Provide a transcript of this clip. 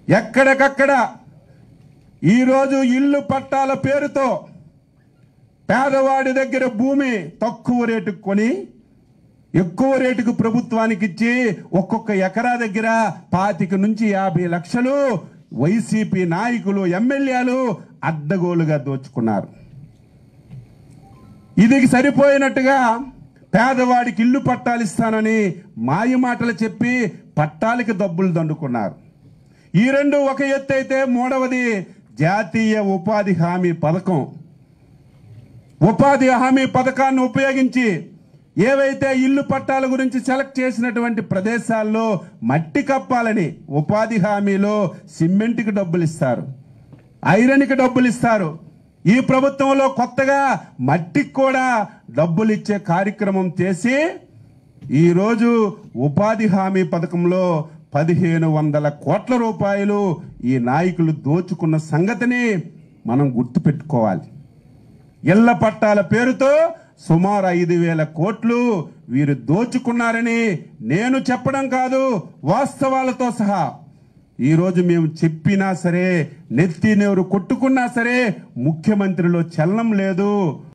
ఎక్కడికక్కడ ఈరోజు ఇల్లు పట్టాల పేరుతో పేదవాడి దగ్గర భూమి తక్కువ రేటుకు కొని ఎక్కువ రేటుకు ప్రభుత్వానికి ఇచ్చి ఒక్కొక్క ఎకరా దగ్గర పాతిక నుంచి యాభై లక్షలు వైసీపీ నాయకులు ఎమ్మెల్యేలు అడ్డగోలుగా దోచుకున్నారు ఇది సరిపోయినట్టుగా పేదవాడికి ఇల్లు పట్టాలు ఇస్తానని మాయ మాటలు చెప్పి పట్టాలకి డబ్బులు దండుకున్నారు ఈ రెండు ఒక ఎత్తు అయితే మూడవది జాతీయ ఉపాధి హామీ పథకం ఉపాధి హామీ పథకాన్ని ఉపయోగించి ఏవైతే ఇల్లు పట్టాల గురించి సెలెక్ట్ చేసినటువంటి ప్రదేశాల్లో మట్టి కప్పాలని ఉపాధి హామీలో సిమెంట్కి డబ్బులు ఇస్తారు ఐరన్కి డబ్బులు ఇస్తారు ఈ ప్రభుత్వంలో కొత్తగా మట్టికి కూడా డబ్బులు ఇచ్చే కార్యక్రమం చేసి ఈరోజు ఉపాధి హామీ పథకంలో పదిహేను వందల కోట్ల రూపాయలు ఈ నాయకులు దోచుకున్న సంగతిని మనం గుర్తుపెట్టుకోవాలి ఇళ్ల పట్టాల పేరుతో సుమారు ఐదు వేల కోట్లు వీరు దోచుకున్నారని నేను చెప్పడం కాదు వాస్తవాలతో సహా ఈరోజు మేము చెప్పినా సరే నెత్తి నెవరు కొట్టుకున్నా సరే ముఖ్యమంత్రిలో చలనం లేదు